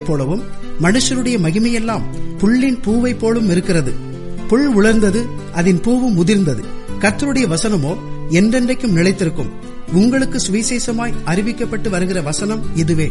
போலவும் மனுஷருடைய மகிமையெல்லாம் புல்லின் பூவை போலும் இருக்கிறது புல் உலர்ந்தது அதன் பூவும் முதிர்ந்தது கர்த்தருடைய வசனமோ என்றென்றைக்கும் நிலைத்திருக்கும் உங்களுக்கு சுவிசேஷமாய் அறிவிக்கப்பட்டு வருகிற வசனம் இதுவே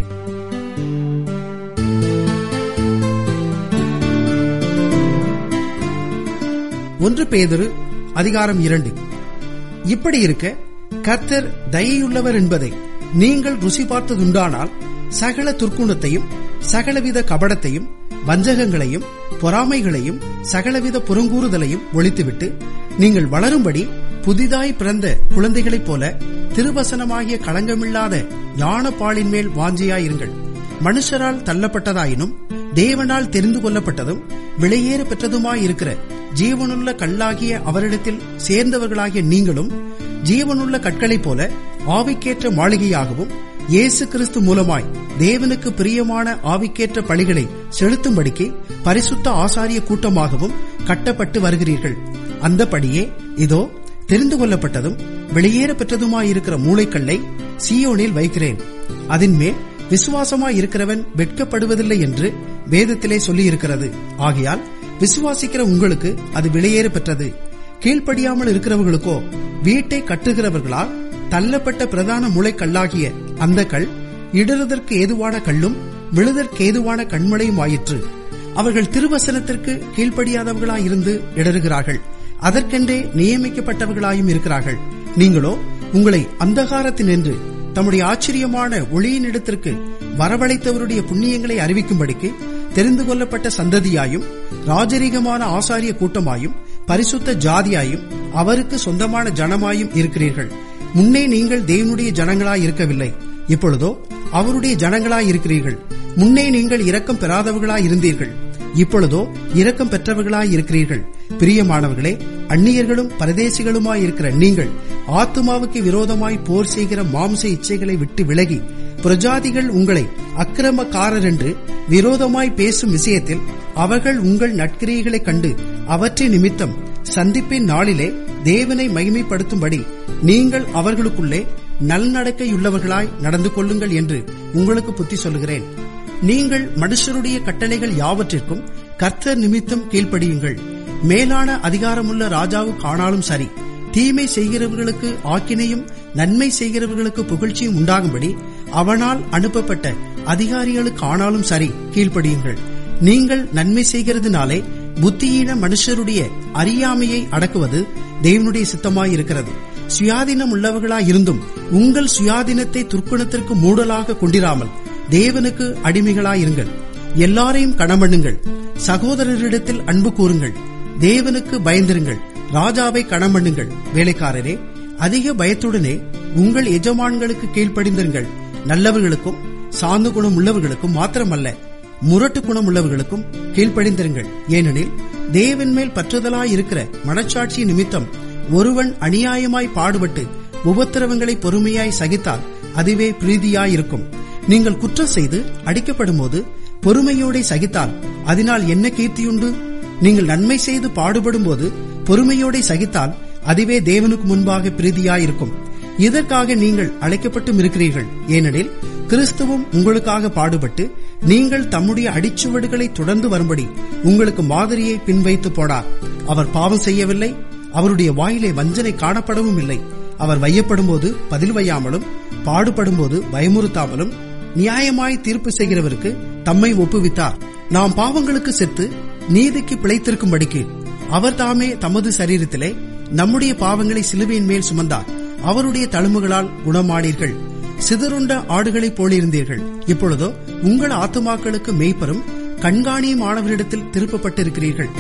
ஒன்று பேதுரு அதிகாரம் இரண்டு இப்படி இருக்க கர்த்தர் தயையுள்ளவர் என்பதை நீங்கள் ருசி பார்த்ததுண்டானால் சகல துர்க்குணத்தையும் சகலவித கபடத்தையும் வஞ்சகங்களையும் பொறாமைகளையும் சகலவித புறங்கூறுதலையும் ஒழித்துவிட்டு நீங்கள் வளரும்படி புதிதாய் பிறந்த குழந்தைகளைப் போல திருவசனமாகிய களங்கமில்லாத ஞானப்பாலின் மேல் வாஞ்சியாயிருங்கள் மனுஷரால் தள்ளப்பட்டதாயினும் தேவனால் தெரிந்து கொள்ளப்பட்டதும் விலையேற பெற்றதுமாயிருக்கிற ஜீவனுள்ள கல்லாகிய அவரிடத்தில் சேர்ந்தவர்களாகிய நீங்களும் ஜீவனுள்ள கற்களைப் போல ஆவிக்கேற்ற மாளிகையாகவும் இயேசு கிறிஸ்து மூலமாய் தேவனுக்கு பிரியமான ஆவிக்கேற்ற பலிகளை செலுத்தும்படிக்கு பரிசுத்த ஆசாரிய கூட்டமாகவும் கட்டப்பட்டு வருகிறீர்கள் அந்தபடியே இதோ தெரிந்து கொள்ளப்பட்டதும் வெளியேற பெற்றதுமாயிருக்கிற மூளைக்கல்லை சியோனில் வைக்கிறேன் அதன் மேல் விசுவாசமாய் இருக்கிறவன் வெட்கப்படுவதில்லை என்று வேதத்திலே சொல்லியிருக்கிறது ஆகையால் விசுவாசிக்கிற உங்களுக்கு அது வெளியேற பெற்றது கீழ்ப்படியாமல் இருக்கிறவர்களுக்கோ வீட்டை கட்டுகிறவர்களால் தள்ளப்பட்ட பிரதான முளைக்கல்லாகிய அந்த கல் இடறுதற்கு ஏதுவான கல்லும் விழுதற்கு ஏதுவான கண்மலையும் ஆயிற்று அவர்கள் திருவசனத்திற்கு கீழ்ப்படியாதவர்களாயிருந்து இடறுகிறார்கள் அதற்கென்றே நியமிக்கப்பட்டவர்களாயும் இருக்கிறார்கள் நீங்களோ உங்களை அந்தகாரத்தினின்று தம்முடைய ஆச்சரியமான ஒளியினிடத்திற்கு வரவழைத்தவருடைய புண்ணியங்களை அறிவிக்கும்படிக்கு தெரிந்து கொள்ளப்பட்ட சந்ததியாயும் ராஜரீகமான ஆசாரிய கூட்டமாயும் பரிசுத்த ஜாதியாயும் அவருக்கு சொந்தமான ஜனமாயும் இருக்கிறீர்கள் முன்னே நீங்கள் தேவனுடைய ஜனங்களாய் இருக்கவில்லை இப்பொழுதோ அவருடைய ஜனங்களாய் இருக்கிறீர்கள் முன்னே நீங்கள் இரக்கம் பெறாதவர்களாய் இருந்தீர்கள் இப்பொழுதோ இரக்கம் பெற்றவர்களாய் இருக்கிறீர்கள் பிரியமானவர்களே அந்நியர்களும் பரதேசிகளுமாய் இருக்கிற நீங்கள் ஆத்துமாவுக்கு விரோதமாய் போர் செய்கிற மாம்ச இச்சைகளை விட்டு விலகி பிரஜாதிகள் உங்களை அக்கிரமக்காரர் என்று விரோதமாய் பேசும் விஷயத்தில் அவர்கள் உங்கள் நட்கிரியைகளைக் கண்டு அவற்றின் நிமித்தம் சந்திப்பின் நாளிலே தேவனை மகிமைப்படுத்தும்படி நீங்கள் அவர்களுக்குள்ளே நல்நடக்கையுள்ளவர்களாய் நடந்து கொள்ளுங்கள் என்று உங்களுக்கு புத்தி சொல்லுகிறேன் நீங்கள் மனுஷருடைய கட்டளைகள் யாவற்றிற்கும் கர்த்தர் நிமித்தம் கீழ்ப்படியுங்கள் மேலான அதிகாரமுள்ள ராஜாவுக்கு ஆனாலும் சரி தீமை செய்கிறவர்களுக்கு ஆக்கினையும் நன்மை செய்கிறவர்களுக்கு புகழ்ச்சியும் உண்டாகும்படி அவனால் அனுப்பப்பட்ட அதிகாரிகளுக்கு ஆனாலும் சரி கீழ்ப்படியுங்கள் நீங்கள் நன்மை செய்கிறதுனாலே புத்தியீன மனுஷருடைய அறியாமையை அடக்குவது தேவனுடைய சித்தமாயிருக்கிறது சுயாதீனம் உள்ளவர்களாயிருந்தும் உங்கள் சுயாதீனத்தை துர்க்குணத்திற்கு மூடலாக கொண்டிராமல் தேவனுக்கு அடிமைகளாயிருங்கள் எல்லாரையும் கணமண்ணுங்கள் சகோதரரிடத்தில் அன்பு கூறுங்கள் தேவனுக்கு பயந்திருங்கள் ராஜாவை கணமண்ணுங்கள் வேலைக்காரரே அதிக பயத்துடனே உங்கள் எஜமான்களுக்கு கீழ்ப்படிந்திருங்கள் நல்லவர்களுக்கும் சாந்த குணம் உள்ளவர்களுக்கும் மாத்திரமல்ல முரட்டு குணம் உள்ளவர்களுக்கும் கீழ்ப்படிந்திருங்கள் ஏனெனில் தேவன் மேல் பற்றுதலாயிருக்கிற மனச்சாட்சி நிமித்தம் ஒருவன் அநியாயமாய் பாடுபட்டு உபத்திரவங்களை பொறுமையாய் சகித்தால் அதுவே பிரீதியாயிருக்கும் நீங்கள் குற்றம் செய்து அடிக்கப்படும் போது பொறுமையோட சகித்தால் அதனால் என்ன கீர்த்தியுண்டு நீங்கள் நன்மை செய்து பாடுபடும் போது பொறுமையோட சகித்தால் அதுவே தேவனுக்கு முன்பாக பிரீதியாயிருக்கும் இதற்காக நீங்கள் அழைக்கப்பட்டும் இருக்கிறீர்கள் ஏனெனில் கிறிஸ்துவும் உங்களுக்காக பாடுபட்டு நீங்கள் தம்முடைய அடிச்சுவடுகளை தொடர்ந்து வரும்படி உங்களுக்கு மாதிரியை பின்வைத்து போனார் அவர் பாவம் செய்யவில்லை அவருடைய வாயிலே வஞ்சனை காணப்படவும் இல்லை அவர் வையப்படும் போது பதில் வையாமலும் பாடுபடும் போது பயமுறுத்தாமலும் நியாயமாய் தீர்ப்பு செய்கிறவருக்கு தம்மை ஒப்புவித்தார் நாம் பாவங்களுக்கு செத்து நீதிக்கு பிழைத்திருக்கும்படிக்கு அவர் தாமே தமது சரீரத்திலே நம்முடைய பாவங்களை சிலுவையின் மேல் சுமந்தார் அவருடைய தழும்புகளால் குணமானீர்கள் சிதறுண்ட ஆடுகளைப் போலிருந்தீர்கள் இப்பொழுதோ உங்கள் ஆத்துமாக்களுக்கு மெய்ப்பரும் கண்காணியும் ஆனவரிடத்தில் திருப்பப்பட்டிருக்கிறீர்கள்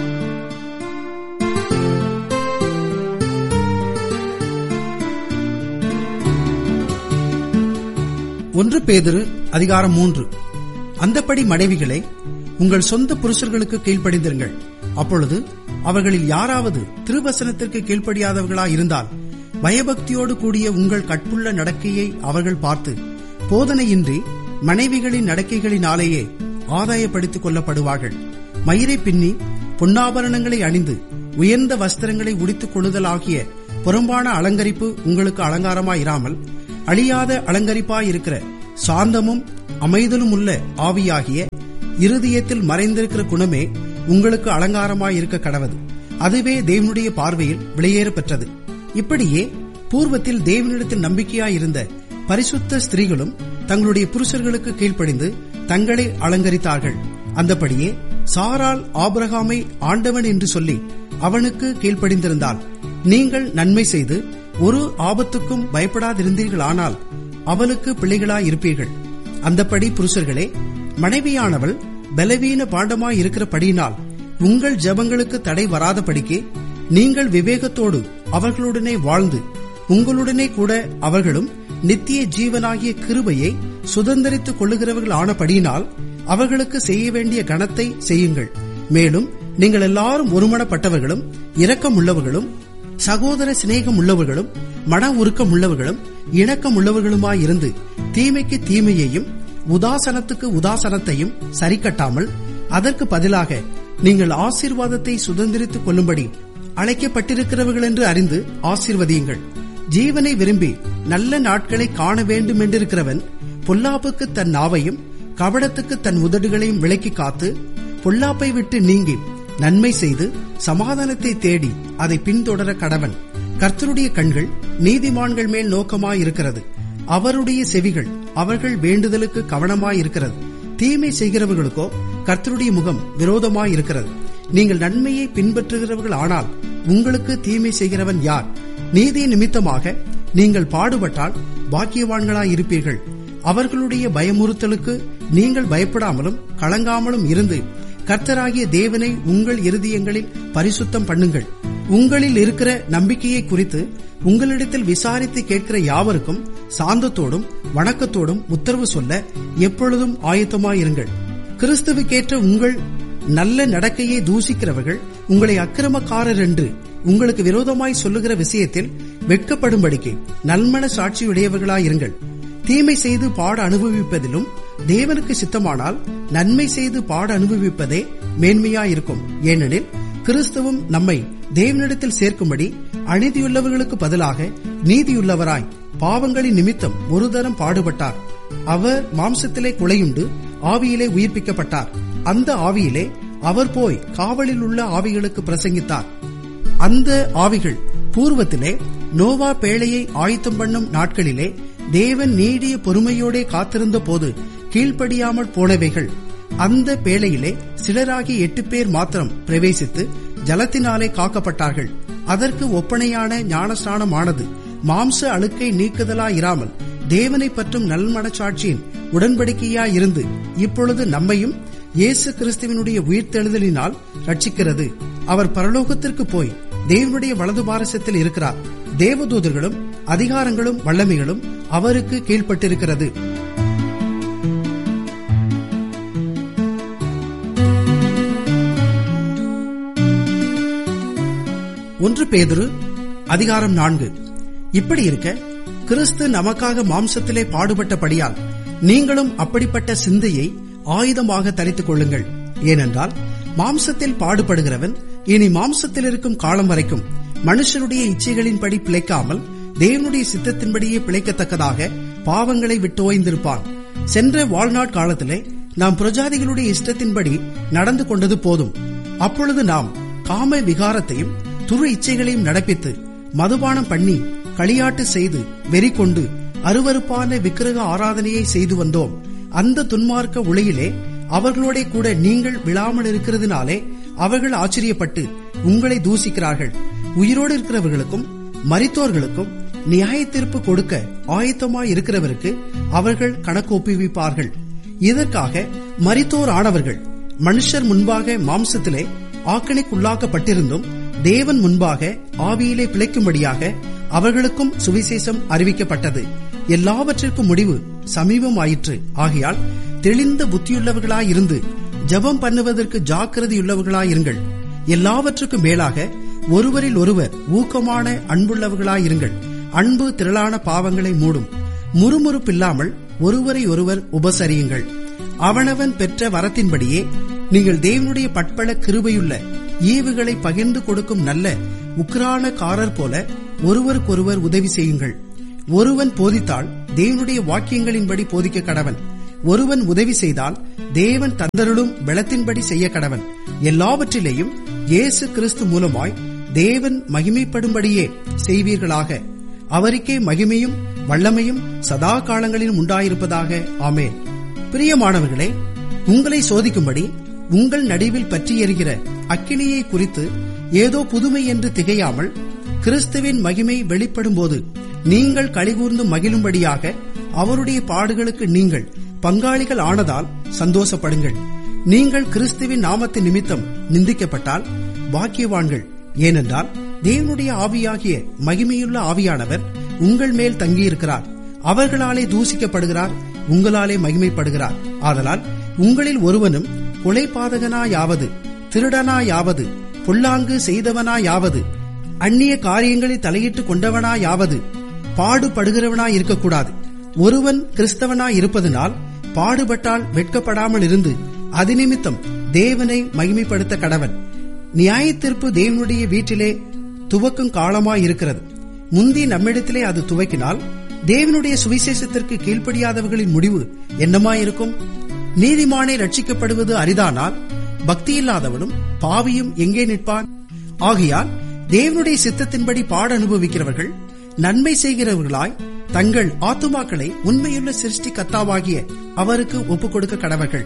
ஒன்று பேதிரு அதிகாரம் மூன்று அந்தப்படி மனைவிகளே உங்கள் சொந்த புருஷர்களுக்கு கீழ்ப்படிந்திருங்கள் அப்பொழுது அவர்களில் யாராவது திருவசனத்திற்கு கீழ்ப்படியாதவர்களா இருந்தால் பயபக்தியோடு கூடிய உங்கள் கற்புள்ள நடக்கையை அவர்கள் பார்த்து போதனையின்றி மனைவிகளின் நடக்கைகளினாலேயே ஆதாயப்படுத்திக் கொள்ளப்படுவார்கள் மயிரை பின்னி பொன்னாபரணங்களை அணிந்து உயர்ந்த வஸ்திரங்களை உடித்துக் கொள்ளுதலாகிய புறம்பான அலங்கரிப்பு உங்களுக்கு அலங்காரமாயிராமல் அழியாத அலங்கரிப்பாயிருக்கிற சாந்தமும் அமைதலும் உள்ள ஆவியாகிய இருதயத்தில் மறைந்திருக்கிற குணமே உங்களுக்கு அலங்காரமாயிருக்க கடவது அதுவே தேவனுடைய பார்வையில் விலையேற பெற்றது இப்படியே பூர்வத்தில் தேவனிடத்தில் நம்பிக்கையாயிருந்த பரிசுத்த ஸ்திரீகளும் தங்களுடைய புருஷர்களுக்கு கீழ்ப்படிந்து தங்களை அலங்கரித்தார்கள் அந்தபடியே சாரால் ஆபிரகாமை ஆண்டவன் என்று சொல்லி அவனுக்கு கீழ்ப்படிந்திருந்தாள் நீங்கள் நன்மை செய்து ஒரு ஆபத்துக்கும் பயப்படாதிருந்தீர்களானால் அவளுக்கு பிள்ளைகளாயிருப்பீர்கள் அந்தப்படி புருஷர்களே மனைவியானவள் பலவீன பாண்டமாய் இருக்கிறபடியினால் உங்கள் ஜபங்களுக்கு தடை வராதபடிக்கு நீங்கள் விவேகத்தோடு அவர்களுடனே வாழ்ந்து உங்களுடனே கூட அவர்களும் நித்திய ஜீவனாகிய கிருபையை சுதந்திரித்துக் கொள்ளுகிறவர்கள் ஆனபடியினால் அவர்களுக்கு செய்ய வேண்டிய கணத்தை செய்யுங்கள் மேலும் நீங்கள் எல்லாரும் ஒருமனப்பட்டவர்களும் இரக்கம் உள்ளவர்களும் சகோதர சிநேகம் உள்ளவர்களும் மன உருக்கம் உள்ளவர்களும் இணக்கம் உள்ளவர்களுமாயிருந்து தீமைக்கு தீமையையும் உதாசனத்துக்கு உதாசனத்தையும் சரிக்கட்டாமல் அதற்கு பதிலாக நீங்கள் ஆசீர்வாதத்தை சுதந்திரித்துக் கொள்ளும்படி அழைக்கப்பட்டிருக்கிறவர்கள் என்று அறிந்து ஆசீர்வதியுங்கள் ஜீவனை விரும்பி நல்ல நாட்களை காண வேண்டும் என்றிருக்கிறவன் பொல்லாப்புக்கு தன் நாவையும் கபடத்துக்கு தன் உதடுகளையும் விலக்கி காத்து பொல்லாப்பை விட்டு நீங்கி நன்மை செய்து சமாதானத்தை தேடி அதை பின்தொடர கடவன் கர்த்தருடைய கண்கள் நீதிமான்கள் மேல் நோக்கமாயிருக்கிறது அவருடைய செவிகள் அவர்கள் வேண்டுதலுக்கு கவனமாயிருக்கிறது தீமை செய்கிறவர்களுக்கோ கர்த்தருடைய முகம் விரோதமாயிருக்கிறது நீங்கள் நன்மையை பின்பற்றுகிறவர்கள் ஆனால் உங்களுக்கு தீமை செய்கிறவன் யார் நீதி நிமித்தமாக நீங்கள் பாடுபட்டால் பாக்கியவான்களாயிருப்பீர்கள் அவர்களுடைய பயமுறுத்தலுக்கு நீங்கள் பயப்படாமலும் கலங்காமலும் இருந்து கர்த்தராகிய தேவனை உங்கள் இருதயங்களில் பரிசுத்தம் பண்ணுங்கள் உங்களில் இருக்கிற நம்பிக்கையை குறித்து உங்களிடத்தில் விசாரித்து கேட்கிற யாவருக்கும் சாந்தத்தோடும் வணக்கத்தோடும் உத்தரவு சொல்ல எப்பொழுதும் ஆயத்தமாயிருங்கள் கிறிஸ்துவுக்கேற்ற உங்கள் நல்ல நடக்கையை தூசிக்கிறவர்கள் உங்களை அக்கிரமக்காரர் என்று உங்களுக்கு விரோதமாய் சொல்லுகிற விஷயத்தில் வெட்கப்படும்படிக்கு நல்மன சாட்சியுடையவர்களாயிருங்கள் தீமை செய்து பாட அனுபவிப்பதிலும் தேவனுக்கு சித்தமானால் நன்மை செய்து பாட அனுபவிப்பதே மேன்மையாயிருக்கும் ஏனெனில் கிறிஸ்துவும் நம்மை தேவனிடத்தில் சேர்க்கும்படி அநீதியுள்ளவர்களுக்கு பதிலாக நீதியுள்ளவராய் பாவங்களின் நிமித்தம் ஒரு தரம் பாடுபட்டார் அவர் மாம்சத்திலே குலையுண்டு ஆவியிலே உயிர்ப்பிக்கப்பட்டார் அந்த ஆவியிலே அவர் போய் காவலில் உள்ள ஆவிகளுக்கு பிரசங்கித்தார் அந்த ஆவிகள் பூர்வத்திலே நோவா பேழையை ஆயத்தம் பண்ணும் நாட்களிலே தேவன் நீடிய பொறுமையோடே காத்திருந்த போது கீழ்ப்படியாமல் போனவைகள் அந்த பேழையிலே சிலராகி எட்டு பேர் மாத்திரம் பிரவேசித்து ஜலத்தினாலே காக்கப்பட்டார்கள் அதற்கு ஒப்பனையான ஞானஸ்நானமானது மாம்ச அழுக்கை நீக்குதலாயிராமல் தேவனை பற்றும் நல்மனச்சாட்சியின் உடன்படிக்கையாயிருந்து இப்பொழுது நம்மையும் இயேசு கிறிஸ்துவனுடைய உயிர்த்தெழுதலினால் ரட்சிக்கிறது அவர் பரலோகத்திற்கு போய் தேவனுடைய வலது பாரசத்தில் இருக்கிறார் தேவதூதர்களும் அதிகாரங்களும் வல்லமைகளும் அவருக்கு கீழ்ப்பட்டிருக்கிறது ஒன்று பேதுரு அதிகாரம் நான்கு இப்படி இருக்க கிறிஸ்து நமக்காக மாம்சத்திலே பாடுபட்டபடியால் நீங்களும் அப்படிப்பட்ட சிந்தையை ஆயுதமாக தரித்துக் கொள்ளுங்கள் ஏனென்றால் மாம்சத்தில் பாடுபடுகிறவன் இனி மாம்சத்தில் இருக்கும் காலம் வரைக்கும் மனுஷனுடைய இச்சைகளின்படி பிழைக்காமல் தேவனுடைய சித்தத்தின்படியே பிழைக்கத்தக்கதாக பாவங்களை விட்டு ஓய்ந்திருப்பான் சென்ற வாழ்நாட் காலத்திலே நாம் பிரஜாதிகளுடைய இஷ்டத்தின்படி நடந்து கொண்டது போதும் அப்பொழுது நாம் காம விகாரத்தையும் துரு இச்சைகளையும் நடப்பித்து மதுபானம் பண்ணி களியாட்டு செய்து வெறி கொண்டு அருவறுப்பான விக்கிரக ஆராதனையை செய்து வந்தோம் அந்த துன்மார்க்க உலகிலே அவர்களோட கூட நீங்கள் விழாமல் இருக்கிறதுனாலே அவர்கள் ஆச்சரியப்பட்டு உங்களை தூசிக்கிறார்கள் உயிரோடு இருக்கிறவர்களுக்கும் மரித்தோர்களுக்கும் நியாய தீர்ப்பு கொடுக்க ஆயத்தமாய் இருக்கிறவருக்கு அவர்கள் கணக்கு ஒப்புவிப்பார்கள் இதற்காக மரித்தோர் ஆனவர்கள் மனுஷர் முன்பாக மாம்சத்திலே ஆக்கணிக்குள்ளாக்கப்பட்டிருந்தும் தேவன் முன்பாக ஆவியிலே பிழைக்கும்படியாக அவர்களுக்கும் சுவிசேஷம் அறிவிக்கப்பட்டது எல்லாவற்றிற்கும் முடிவு சமீபமாயிற்று ஆகையால் தெளிந்த புத்தியுள்ளவர்களாயிருந்து ஜபம் பண்ணுவதற்கு ஜாக்கிரதையுள்ளவர்களாயிருங்கள் எல்லாவற்றுக்கும் மேலாக ஒருவரில் ஒருவர் ஊக்கமான அன்புள்ளவர்களாயிருங்கள் அன்பு திரளான பாவங்களை மூடும் முறுமுறுப்பில்லாமல் ஒருவரை ஒருவர் உபசரியுங்கள் அவனவன் பெற்ற வரத்தின்படியே நீங்கள் தேவனுடைய பட்பள கிருபையுள்ள ஈவுகளை பகிர்ந்து கொடுக்கும் நல்ல உக்ரானக்காரர் போல ஒருவருக்கொருவர் உதவி செய்யுங்கள் ஒருவன் போதித்தால் தேவனுடைய வாக்கியங்களின்படி போதிக்க கடவன் ஒருவன் உதவி செய்தால் தேவன் தந்தருளும் பலத்தின்படி செய்ய கடவன் எல்லாவற்றிலேயும் இயேசு கிறிஸ்து மூலமாய் தேவன் மகிமைப்படும்படியே செய்வீர்களாக அவருக்கே மகிமையும் வல்லமையும் சதா காலங்களிலும் உண்டாயிருப்பதாக ஆமேன் பிரியமானவர்களே உங்களை சோதிக்கும்படி உங்கள் நடுவில் பற்றி எறிகிற அக்கினியை குறித்து ஏதோ புதுமை என்று திகையாமல் கிறிஸ்துவின் மகிமை வெளிப்படும்போது நீங்கள் கலிகூர்ந்து மகிழும்படியாக அவருடைய பாடுகளுக்கு நீங்கள் பங்காளிகள் ஆனதால் சந்தோஷப்படுங்கள் நீங்கள் கிறிஸ்துவின் நாமத்தின் நிமித்தம் நிந்திக்கப்பட்டால் பாக்கியவான்கள் ஏனென்றால் தேவனுடைய ஆவியாகிய மகிமையுள்ள ஆவியானவர் உங்கள் மேல் தங்கியிருக்கிறார் அவர்களாலே தூசிக்கப்படுகிறார் உங்களாலே மகிமைப்படுகிறார் ஆதலால் உங்களில் ஒருவனும் கொலைபாதகனாயாவது திருடனாயாவது பொல்லாங்கு செய்தவனாயாவது அந்நிய காரியங்களில் தலையிட்டு கொண்டவனாயாவது பாடுபடுகிறவனாய் இருக்கக்கூடாது ஒருவன் கிறிஸ்தவனாய் இருப்பதனால் பாடுபட்டால் வெட்கப்படாமல் இருந்து அது நிமித்தம் தேவனை மகிமைப்படுத்த கடவன் நியாயத்தீர்ப்பு தேவனுடைய வீட்டிலே துவக்கும் காலமாய் இருக்கிறது முந்தி நம்மிடத்திலே அது துவக்கினால் தேவனுடைய சுவிசேஷத்திற்கு கீழ்ப்படியாதவர்களின் முடிவு என்னமாயிருக்கும் நீதிமானே ரட்சிக்கப்படுவது அரிதானால் பக்தியில்லாதவனும் பாவியும் எங்கே நிற்பான் ஆகையால் தேவனுடைய சித்தத்தின்படி பாட அனுபவிக்கிறவர்கள் நன்மை செய்கிறவர்களாய் தங்கள் ஆத்துமாக்களை உண்மையுள்ள சிருஷ்டி கத்தாவாகிய அவருக்கு ஒப்புக் கொடுக்க கடவர்கள்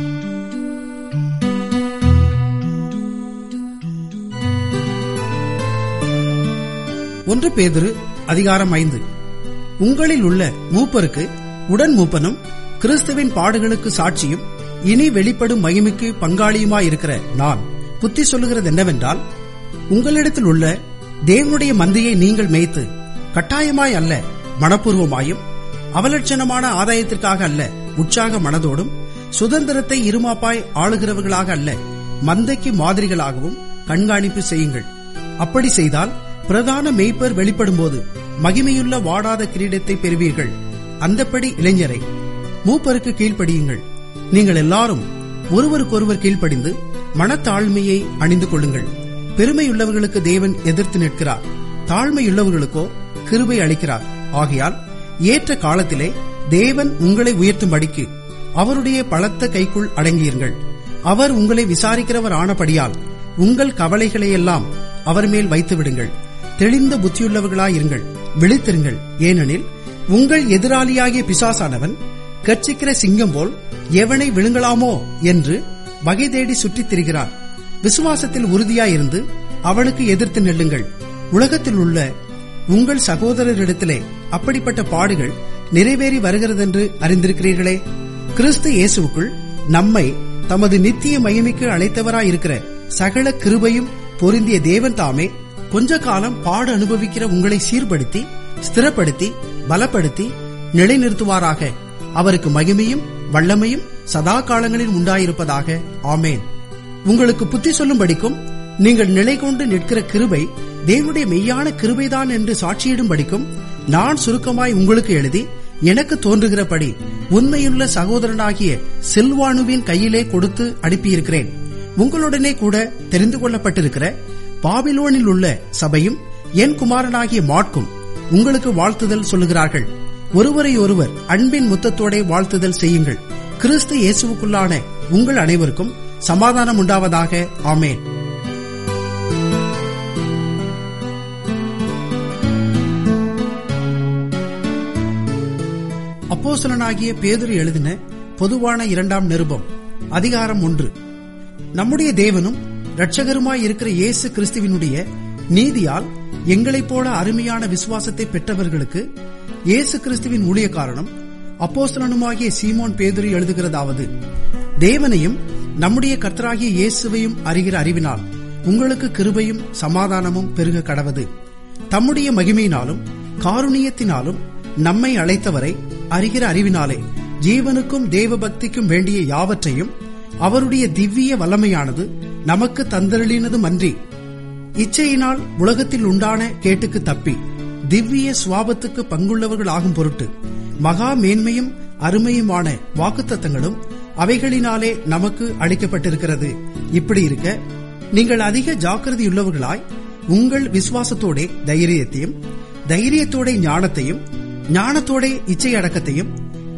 ஒன்று பேதுரு அதிகாரம் ஐந்து உங்களில் உள்ள மூப்பருக்கு உடன் மூப்பனும் கிறிஸ்துவின் பாடுகளுக்கு சாட்சியும் இனி வெளிப்படும் மகிமைக்கு பங்காளியுமாயிருக்கிற நான் புத்தி சொல்லுகிறது என்னவென்றால் உங்களிடத்தில் உள்ள தேவனுடைய மந்தையை நீங்கள் மேய்த்து கட்டாயமாய் அல்ல மனப்பூர்வமாயும் அவலட்சணமான ஆதாயத்திற்காக அல்ல உற்சாக மனதோடும் சுதந்திரத்தை இருமாப்பாய் ஆளுகிறவர்களாக அல்ல மந்தைக்கு மாதிரிகளாகவும் கண்காணிப்பு செய்யுங்கள் அப்படி செய்தால் பிரதான மெய்ப்பர் வெளிப்படும்போது மகிமையுள்ள வாடாத கிரீடத்தை பெறுவீர்கள் அந்தப்படி இளைஞரை மூப்பருக்கு கீழ்ப்படியுங்கள் நீங்கள் எல்லாரும் ஒருவருக்கொருவர் கீழ்ப்படிந்து மனத்தாழ்மையை அணிந்து கொள்ளுங்கள் பெருமையுள்ளவர்களுக்கு தேவன் எதிர்த்து நிற்கிறார் தாழ்மையுள்ளவர்களுக்கோ கிருபை அளிக்கிறார் ஆகையால் ஏற்ற காலத்திலே தேவன் உங்களை உயர்த்தும்படிக்கு அவருடைய பலத்த கைக்குள் அடங்கியிருங்கள் அவர் உங்களை விசாரிக்கிறவர் ஆனபடியால் உங்கள் கவலைகளையெல்லாம் அவர் மேல் வைத்து விடுங்கள் தெளிந்த புத்தியுள்ளவர்களாயிருங்கள் விழித்திருங்கள் ஏனெனில் உங்கள் எதிராளியாகிய பிசாசானவன் கர்ச்சிக்கிற சிங்கம் போல் எவனை விழுங்கலாமோ என்று வகை தேடி சுற்றித் திரிகிறார் விசுவாசத்தில் உறுதியாயிருந்து அவனுக்கு எதிர்த்து நெல்லுங்கள் உலகத்தில் உள்ள உங்கள் சகோதரரிடத்திலே அப்படிப்பட்ட பாடுகள் நிறைவேறி வருகிறதென்று அறிந்திருக்கிறீர்களே கிறிஸ்து இயேசுக்குள் நம்மை தமது நித்திய மகிமைக்கு அழைத்தவராயிருக்கிற சகல கிருபையும் பொருந்திய தேவன் தாமே கொஞ்ச காலம் பாடு அனுபவிக்கிற உங்களை சீர்படுத்தி ஸ்திரப்படுத்தி பலப்படுத்தி நிலைநிறுத்துவாராக அவருக்கு மகிமையும் வல்லமையும் சதா காலங்களில் உண்டாயிருப்பதாக ஆமேன் உங்களுக்கு புத்தி சொல்லும்படிக்கும் நீங்கள் நிலை கொண்டு நிற்கிற கிருபை தேவனுடைய மெய்யான கிருபைதான் என்று சாட்சியிடும் படிக்கும் நான் சுருக்கமாய் உங்களுக்கு எழுதி எனக்கு தோன்றுகிறபடி உண்மையுள்ள சகோதரனாகிய செல்வானுவின் கையிலே கொடுத்து அனுப்பியிருக்கிறேன் உங்களுடனே கூட தெரிந்து கொள்ளப்பட்டிருக்கிற பாபிலோனில் உள்ள சபையும் என் குமாரனாகிய மாட்கும் உங்களுக்கு வாழ்த்துதல் சொல்லுகிறார்கள் ஒருவரை ஒருவர் அன்பின் முத்தத்தோட வாழ்த்துதல் செய்யுங்கள் கிறிஸ்து இயேசுவுக்குள்ளான உங்கள் அனைவருக்கும் சமாதானம் உண்டாவதாக ஆமேன் அப்போசலனாகிய பேதுரு எழுதின பொதுவான இரண்டாம் நிருபம் அதிகாரம் ஒன்று நம்முடைய தேவனும் இரட்சகருமாய் இருக்கிற இயேசு கிறிஸ்துவினுடைய நீதியால் எங்களைப் போல அருமையான விசுவாசத்தை பெற்றவர்களுக்கு இயேசு கிறிஸ்துவின் ஊழியக்காரனும் அப்போஸ்தலனுமாகிய சீமோன் பேதுரு எழுதுகிறதாவது தேவனையும் நம்முடைய கர்த்தராகிய இயேசுவையும் அறிகிற அறிவினால் உங்களுக்கு கிருபையும் சமாதானமும் பெருக கடவது தம்முடைய மகிமையினாலும் காருணியத்தினாலும் நம்மை அழைத்தவரை அறிகிற அறிவினாலே ஜீவனுக்கும் தேவ பக்திக்கும் வேண்டிய யாவற்றையும் அவருடைய திவ்ய வல்லமையானது நமக்கு தந்தருளினதும் அன்றி இச்சையினால் உலகத்தில் உண்டான கேட்டுக்கு தப்பி திவ்ய சுவாபத்துக்கு பங்குள்ளவர்கள் ஆகும் பொருட்டு மகா மேன்மையும் அருமையுமான வாக்குத்தத்தங்களும் அவைகளினாலே நமக்கு அளிக்கப்பட்டிருக்கிறது இப்படி இருக்க நீங்கள் அதிக ஜாக்கிரதையுள்ளவர்களாய் உங்கள் விசுவாசத்தோட தைரியத்தையும் தைரியத்தோட ஞானத்தையும் ஞானத்தோட இச்சை அடக்கத்தையும்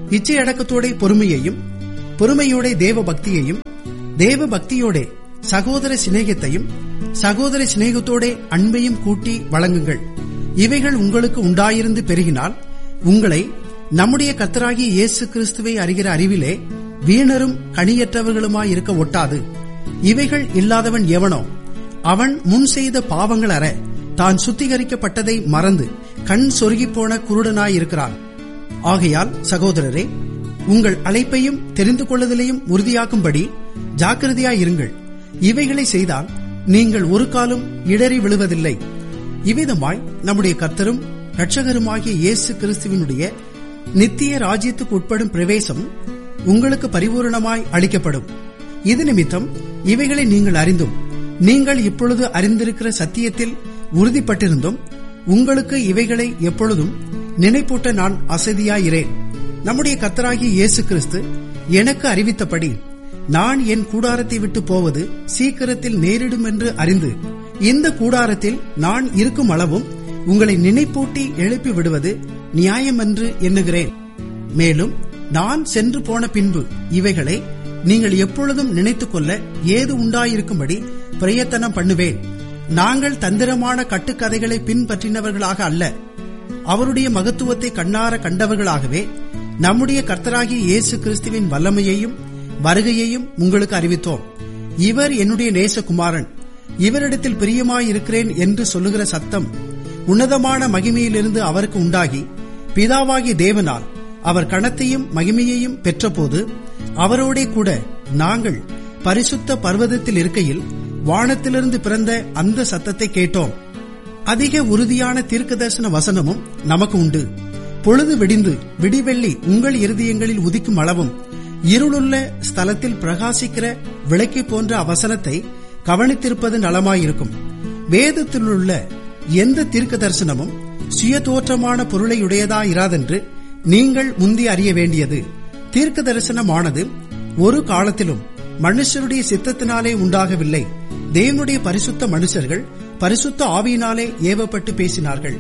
இச்சையடக்கத்தோட பொறுமையையும் பொறுமையோட தேவ பக்தியையும் தேவ பக்தியோட சகோதர சிநேகத்தையும் சகோதர சிநேகத்தோட அன்பையும் கூட்டி வழங்குங்கள் இவைகள் உங்களுக்கு உண்டாயிருந்து பெருகினால் உங்களை நம்முடைய கத்தராகிய இயேசு கிறிஸ்துவை அறிகிற அறிவிலே வீணரும் கனியற்றவர்களுமாய் இருக்க ஒட்டாது இவைகள் இல்லாதவன் எவனோ அவன் முன் செய்த பாவங்கள் அற தான் சுத்திகரிக்கப்பட்டதை மறந்து கண் சொருகிப்போன குருடனாயிருக்கிறான் ஆகையால் சகோதரரே உங்கள் அழைப்பையும் தெரிந்து கொள்ளுதலையும் உறுதியாக்கும்படி ஜாக்கிரதையாயிருங்கள் இவைகளை செய்தால் நீங்கள் ஒரு காலம் இடறி விழுவதில்லை இவ்விதமாய் நம்முடைய கர்த்தரும் இரட்சகருமாகிய இயேசு கிறிஸ்துவினுடைய நித்திய ராஜ்யத்துக்கு உட்படும் பிரவேசம் உங்களுக்கு பரிபூரணமாய் அளிக்கப்படும் இது நிமித்தம் இவைகளை நீங்கள் அறிந்தும் நீங்கள் இப்பொழுது அறிந்திருக்கிற சத்தியத்தில் உறுதிப்பட்டிருந்தும் உங்களுக்கு இவைகளை எப்பொழுதும் நினைப்பூட்ட நான் அசதியாயிரேன் நம்முடைய கத்தராகிய இயேசு கிறிஸ்து எனக்கு அறிவித்தபடி நான் என் கூடாரத்தை விட்டு போவது சீக்கிரத்தில் நேரிடும் என்று அறிந்து இந்த கூடாரத்தில் நான் இருக்கும் அளவும் உங்களை நினைப்பூட்டி எழுப்பி விடுவது நியாயம் என்று எண்ணுகிறேன் மேலும் நான் சென்று போன பின்பு இவைகளை நீங்கள் எப்பொழுதும் நினைத்துக் கொள்ள ஏது உண்டாயிருக்கும்படி பிரயத்தனம் பண்ணுவேன் நாங்கள் தந்திரமான கட்டுக்கதைகளை பின்பற்றினவர்களாக அல்ல அவருடைய மகத்துவத்தை கண்ணார கண்டவர்களாகவே நம்முடைய கர்த்தராகிய இயேசு கிறிஸ்துவின் வல்லமையையும் வருகையையும் உங்களுக்கு அறிவித்தோம் இவர் என்னுடைய நேசகுமாரன் இவரிடத்தில் பிரியமாயிருக்கிறேன் என்று சொல்லுகிற சத்தம் உன்னதமான மகிமையிலிருந்து அவருக்கு உண்டாகி பிதாவாகிய தேவனால் அவர் கணத்தையும் மகிமையையும் பெற்றபோது அவரோடே கூட நாங்கள் பரிசுத்த பர்வதத்தில் இருக்கையில் வானத்திலிருந்து பிறந்த அந்த சத்தத்தை கேட்டோம் அதிக உறுதியான தீர்க்க தரிசன வசனமும் நமக்கு உண்டு பொழுது விடிந்து விடிவெள்ளி உங்கள் இருதயங்களில் உதிக்கும் அளவும் இருளுள்ள ஸ்தலத்தில் பிரகாசிக்கிற விளக்கை போன்ற அவசனத்தை கவனித்திருப்பது நலமாயிருக்கும் வேதத்திலுள்ள எந்த தீர்க்க தரிசனமும் சுயதோற்றமான பொருளையுடையதாயிராதென்று நீங்கள் முந்தி அறிய வேண்டியது தீர்க்க தரிசனமானது ஒரு காலத்திலும் மனுஷருடைய சித்தத்தினாலே உண்டாகவில்லை தேவனுடைய பரிசுத்த மனுஷர்கள் பரிசுத்த ஆவியினாலே ஏவப்பட்டு பேசினார்கள்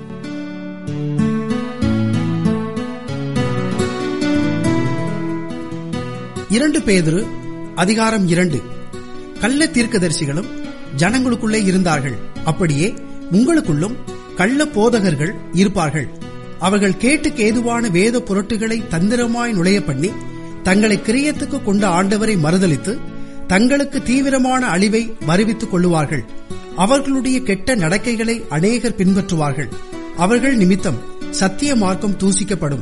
இரண்டு பேதுரு அதிகாரம் இரண்டு கள்ள தீர்க்கதரிசிகளும் ஜனங்களுக்குள்ளே இருந்தார்கள் அப்படியே உங்களுக்குள்ளும் கள்ள போதகர்கள் இருப்பார்கள் அவர்கள் கேட்டுக்கு ஏதுவான வேத புரட்டுகளை தந்திரமாய் நுழைய பண்ணி தங்களை கிரியத்துக்கு கொண்ட ஆண்டவரை மறுதலித்து தங்களுக்கு தீவிரமான அழிவை வருவித்துக் கொள்ளுவார்கள் அவர்களுடைய கெட்ட நடக்கைகளை அநேகர் பின்பற்றுவார்கள் அவர்கள் நிமித்தம் சத்திய மார்க்கம் தூசிக்கப்படும்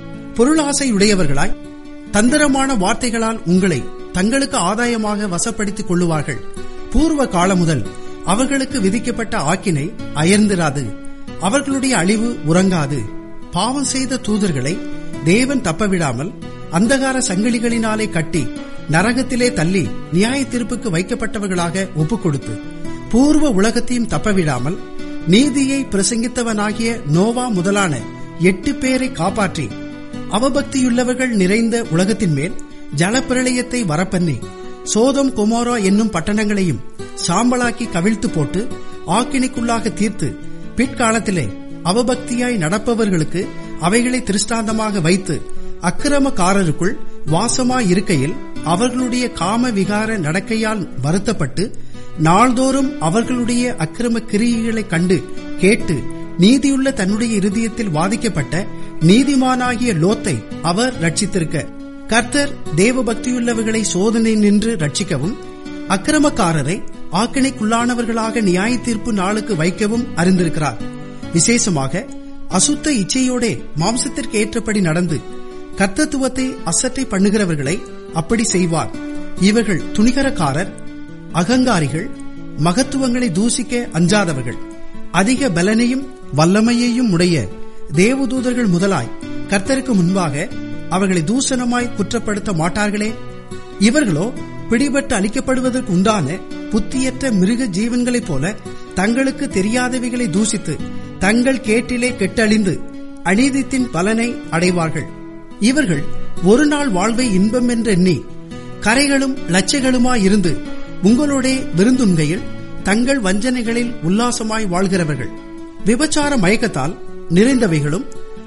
பொருளாசையுடையவர்களாய் தந்திரமான வார்த்தைகளால் உங்களை தங்களுக்கு ஆதாயமாக வசப்படுத்திக் கொள்ளுவார்கள் பூர்வ காலம் முதல் அவர்களுக்கு விதிக்கப்பட்ட ஆக்கினை அயர்ந்திராது அவர்களுடைய அழிவு உறங்காது பாவம் செய்த தூதர்களை தேவன் தப்பவிடாமல் அந்தகார சங்கிலிகளினாலே கட்டி நரகத்திலே தள்ளி நியாய தீர்ப்புக்கு வைக்கப்பட்டவர்களாக ஒப்புக் கொடுத்து பூர்வ உலகத்தையும் தப்பவிடாமல் நீதியை பிரசங்கித்தவனாகிய நோவா முதலான எட்டு பேரை காப்பாற்றி அவபக்தியுள்ளவர்கள் நிறைந்த உலகத்தின் மேல் ஜலப்பிரளயத்தை வரப்பண்ணி சோதம் குமோரா என்னும் பட்டணங்களையும் சாம்பலாக்கி கவிழ்த்து போட்டு ஆக்கினைக்குள்ளாக தீர்த்து பிற்காலத்திலே அவபக்தியாய் நடப்பவர்களுக்கு அவைகளை திருஷ்டாந்தமாக வைத்து அக்கிரமக்காரருக்குள் வாசமாயிருக்கையில் அவர்களுடைய காம விகார நடக்கையால் வருத்தப்பட்டு நாள்தோறும் அவர்களுடைய அக்கிரம கிரியைகளைக் கண்டு கேட்டு நீதியுள்ள தன்னுடைய இருதயத்தில் வாதிக்கப்பட்ட நீதிமானாகிய லோத்தை அவர் ரட்சித்திருக்க கர்த்தர் தேவ பக்தியுள்ளவர்களை சோதனை நின்று ரட்சிக்கவும் அக்கிரமக்காரரை ஆக்கினைக்குள்ளானவர்களாக நியாய தீர்ப்பு நாளுக்கு வைக்கவும் அறிந்திருக்கிறார் விசேஷமாக அசுத்த இச்சையோடே மாம்சத்திற்கு ஏற்றபடி நடந்து கர்த்தத்துவத்தை அசட்டை பண்ணுகிறவர்களை அப்படி செய்வார் இவர்கள் துணிகரக்காரர் அகங்காரிகள் மகத்துவங்களை தூசிக்க அஞ்சாதவர்கள் அதிக பலனையும் வல்லமையையும் உடைய தேவதூதர்கள் முதலாய் கர்த்தருக்கு முன்பாக அவர்களை தூசணமாய் குற்றப்படுத்த மாட்டார்களே இவர்களோ பிடிபட்டு அளிக்கப்படுவதற்கு உண்டான புத்தியற்ற மிருக ஜீவன்களைப் போல தங்களுக்கு தெரியாதவைகளை தூசித்து தங்கள் கேட்டிலே கெட்டழிந்து அநீதித்தின் பலனை அடைவார்கள் இவர்கள் ஒரு நாள் வாழ்வை இன்பம் என்றெண்ணி கரைகளும் லட்சைகளுமாயிருந்து உங்களோட விருந்துண்கையில் தங்கள் வஞ்சனைகளில் உல்லாசமாய் வாழ்கிறவர்கள் விபச்சார மயக்கத்தால் நிறைந்தவைகளும்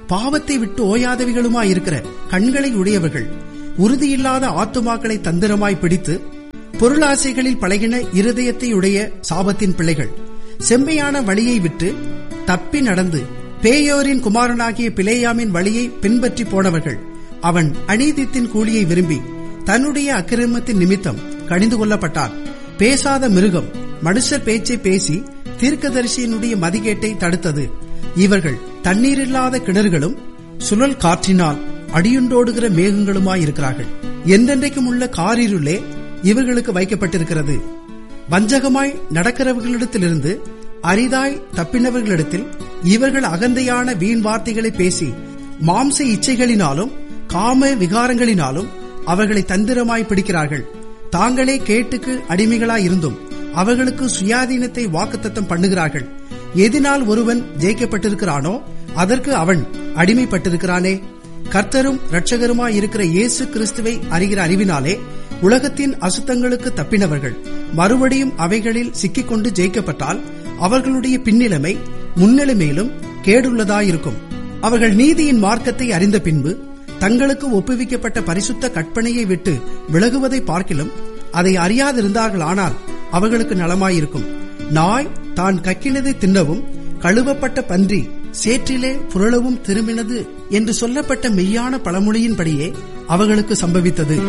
பாவத்தை விட்டு ஓயாதவிகளுமாயிருக்கிற கண்களை உடையவர்கள் உறுதியில்லாத ஆத்துமாக்களை தந்திரமாய் பிடித்து பொருளாசைகளில் பழகின இருதயத்தை உடைய சாபத்தின் பிள்ளைகள் செம்மையான வழியை விட்டு தப்பி நடந்து பேயோரின் குமாரனாகிய பிளேயாமின் வழியை பின்பற்றி போனவர்கள் அவன் அநீதித்தின் கூலியை விரும்பி தன்னுடைய அக்கிரமத்தின் நிமித்தம் கடிந்து கொள்ளப்பட்டான் பேசாத மிருகம் மனுஷர் பேச்சை பேசி தீர்க்கதரிசியினுடைய மதிகேட்டை தடுத்தது இவர்கள் தண்ணீரில்லாத கிணறுகளும் சுழல் காற்றினால் அடியுண்டோடுகிற மேகங்களுமாயிருக்கிறார்கள் என்றென்றைக்கும் உள்ள காரிருளே இவர்களுக்கு வைக்கப்பட்டிருக்கிறது வஞ்சகமாய் நடக்கிறவர்களிடத்திலிருந்து அரிதாய் தப்பினவர்களிடத்தில் இவர்கள் அகந்தையான வீண் வார்த்தைகளை பேசி மாம்ச இச்சைகளினாலும் காம விகாரங்களினாலும் அவர்களை தந்திரமாய் பிடிக்கிறார்கள் தாங்களே கேட்டுக்கு அடிமைகளாய் இருந்தும் அவர்களுக்கு சுயாதீனத்தை வாக்குத்தத்தம் பண்ணுகிறார்கள் எதினால் ஒருவன் ஜெயிக்கப்பட்டிருக்கிறானோ அதற்கு அவன் அடிமைப்பட்டிருக்கிறானே கர்த்தரும் இரட்சகருமாய் இருக்கிற இயேசு கிறிஸ்துவை அறிகிற அறிவினாலே உலகத்தின் அசுத்தங்களுக்கு தப்பினவர்கள் மறுபடியும் அவைகளில் சிக்கிக்கொண்டு ஜெயிக்கப்பட்டால் அவர்களுடைய பின்னிலைமை முன்னிலைமையிலும் கேடுள்ளதாயிருக்கும் அவர்கள் நீதியின் மார்க்கத்தை அறிந்த பின்பு தங்களுக்கு ஒப்புவிக்கப்பட்ட பரிசுத்த கற்பனையை விட்டு விலகுவதை பார்க்கிலும் அதை அறியாதிருந்தார்களானால் அவர்களுக்கு நலமாயிருக்கும் நாய் தான் கக்கினதை தின்னவும் கழுவப்பட்ட பன்றி சேற்றிலே புரளவும் திரும்பினது என்று சொல்லப்பட்ட மெய்யான பழமொழியின்படியே அவர்களுக்கு சம்பவித்தது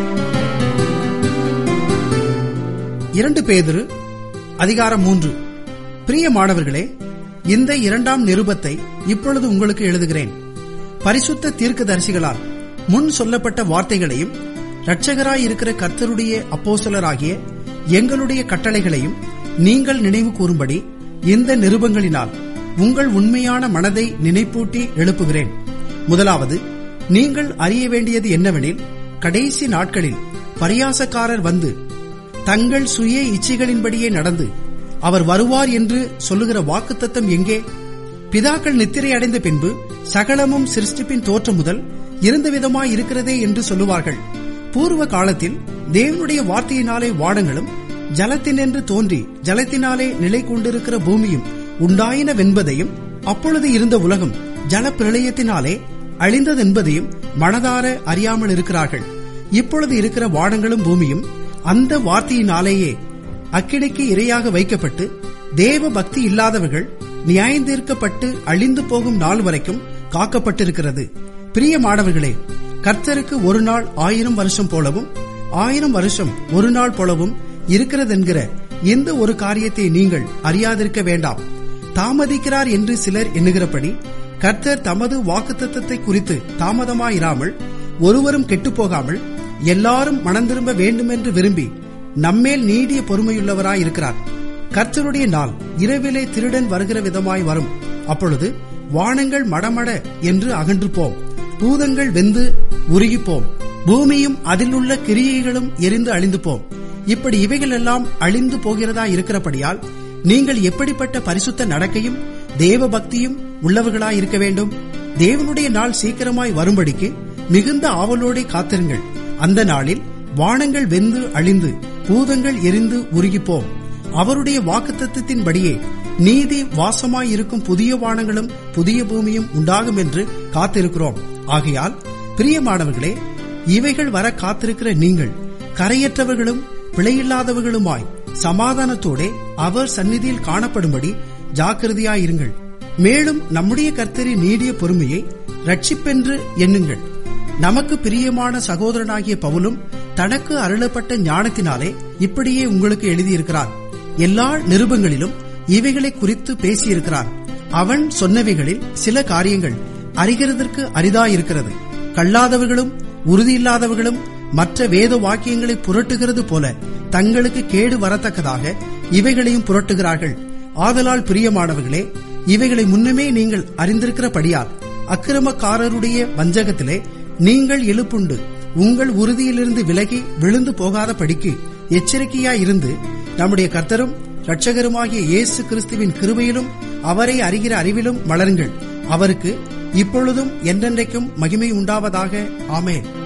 இரண்டு பேதிரு அதிகாரம் மூன்று பிரியமானவர்களே இந்த இரண்டாம் நிருபத்தை இப்பொழுது உங்களுக்கு எழுதுகிறேன் பரிசுத்த தீர்க்கதரிசிகளால் முன் சொல்லப்பட்ட வார்த்தைகளையும் இரட்சகராயிருக்கிற கர்த்தருடைய அப்போசலராகிய எங்களுடைய கட்டளைகளையும் நீங்கள் நினைவு கூறும்படி இந்த நிருபங்களினால் உங்கள் உண்மையான மனதை நினைப்பூட்டி எழுப்புகிறேன் முதலாவது நீங்கள் அறிய வேண்டியது என்னவெனில் கடைசி நாட்களில் பரியாசக்காரர் வந்து தங்கள் சுய இச்சைகளின்படியே நடந்து அவர் வருவார் என்று சொல்லுகிற வாக்குத்தத்தம் எங்கே பிதாக்கள் நித்திரை அடைந்த பின்பு சகலமும் சிருஷ்டிப்பின் தோற்றம் முதல் இருந்த விதமாய் இருக்கிறதே என்று சொல்லுவார்கள் பூர்வ காலத்தில் தேவனுடைய வார்த்தையினாலே வானங்களும் ஜலத்தினின்று தோன்றி ஜலத்தினாலே நிலை கொண்டிருக்கிற பூமியும் உண்டாயினவென்பதையும் அப்பொழுது இருந்த உலகம் ஜல பிரளயத்தினாலே அழிந்ததென்பதையும் மனதார அறியாமல் இருக்கிறார்கள் இப்பொழுது இருக்கிற வானங்களும் பூமியும் அந்த வார்த்தையினாலேயே அக்கிடைக்கு இரையாக வைக்கப்பட்டு தேவ பக்தி இல்லாதவர்கள் நியாயந்தீர்க்கப்பட்டு அழிந்து போகும் நாள் வரைக்கும் காக்கப்பட்டிருக்கிறது பிரியமானவர்களே கர்த்தருக்கு ஒரு நாள் ஆயிரம் வருஷம் போலவும் ஆயிரம் வருஷம் ஒரு நாள் போலவும் இருக்கிறதென்கிற எந்த ஒரு காரியத்தை நீங்கள் அறியாதிருக்க வேண்டாம் தாமதிக்கிறார் என்று சிலர் எண்ணுகிறபடி கர்த்தர் தமது வாக்குத்தத்தத்தை குறித்து தாமதமாயிராமல் ஒருவரும் கெட்டுப்போகாமல் எல்லாரும் மனம் திரும்ப வேண்டுமென்று விரும்பி நம்மேல் நீடிய பொறுமையுள்ளவராயிருக்கிறார் கர்த்தருடைய நாள் இரவிலே திருடன் வருகிற விதமாய் வரும் அப்பொழுது வானங்கள் மடமட என்று அகன்று போம் பூதங்கள் வெந்து உருகிப்போம் பூமியும் அதில் உள்ள கிரியைகளும் எரிந்து அழிந்து போம் இப்படி இவைகள் எல்லாம் அழிந்து போகிறதா இருக்கிறபடியால் நீங்கள் எப்படிப்பட்ட பரிசுத்த நடக்கையும் தேவ பக்தியும் உள்ளவர்களாய் இருக்க வேண்டும் தேவனுடைய நாள் சீக்கிரமாய் வரும்படிக்கு மிகுந்த ஆவலோടെ காத்திருங்கள் அந்த நாளில் வானங்கள் வெந்து அழிந்து பூதங்கள் எரிந்து உருகிப்போம் அவருடைய வாக்குத்தத்தின்படியே நீதி வாசமாயிருக்கும் புதிய வானங்களும் புதிய பூமியும் உண்டாகும் என்று காத்திருக்கிறோம் ஆகையால் பிரியமானவர்களே இவைகள் வர காத்திருக்கிற நீங்கள் கரையற்றவர்களும் பிழையில்லாதவர்களுமாய் சமாதானத்தோட அவர் சந்நிதியில் காணப்படும்படி ஜாக்கிரதையாயிருங்கள் மேலும் நம்முடைய கர்த்தரின் நீடிய பொறுமையை ரட்சிப்பென்று எண்ணுங்கள் நமக்கு பிரியமான சகோதரனாகிய பவுலும் தனக்கு அருளப்பட்ட ஞானத்தினாலே இப்படியே உங்களுக்கு எழுதியிருக்கிறான் எல்லா நிருபங்களிலும் இவைகளை குறித்து பேசியிருக்கிறான் அவன் சொன்னவைகளில் சில காரியங்கள் அறிகிறதற்கு அரிதாயிருக்கிறது கல்லாதவர்களும் உறுதியில்லாதவர்களும் மற்ற வேத வாக்கியங்களை புரட்டுகிறது போல தங்களுக்கு கேடு வரத்தக்கதாக இவைகளையும் புரட்டுகிறார்கள் ஆதலால் பிரியமானவர்களே இவைகளை முன்னமே நீங்கள் அறிந்திருக்கிறபடியால் அக்கிரமக்காரருடைய வஞ்சகத்திலே நீங்கள் எழுப்புண்டு உங்கள் உறுதியிலிருந்து விலகி விழுந்து போகாத படிக்கு எச்சரிக்கையாயிருந்து நம்முடைய கர்த்தரும் இரட்சகருமாகிய இயேசு கிறிஸ்துவின் கிருபையிலும் அவரை அறிகிற அறிவிலும் வளருங்கள் அவருக்கு இப்பொழுதும் என்றென்றைக்கும் மகிமை உண்டாவதாக ஆமேன்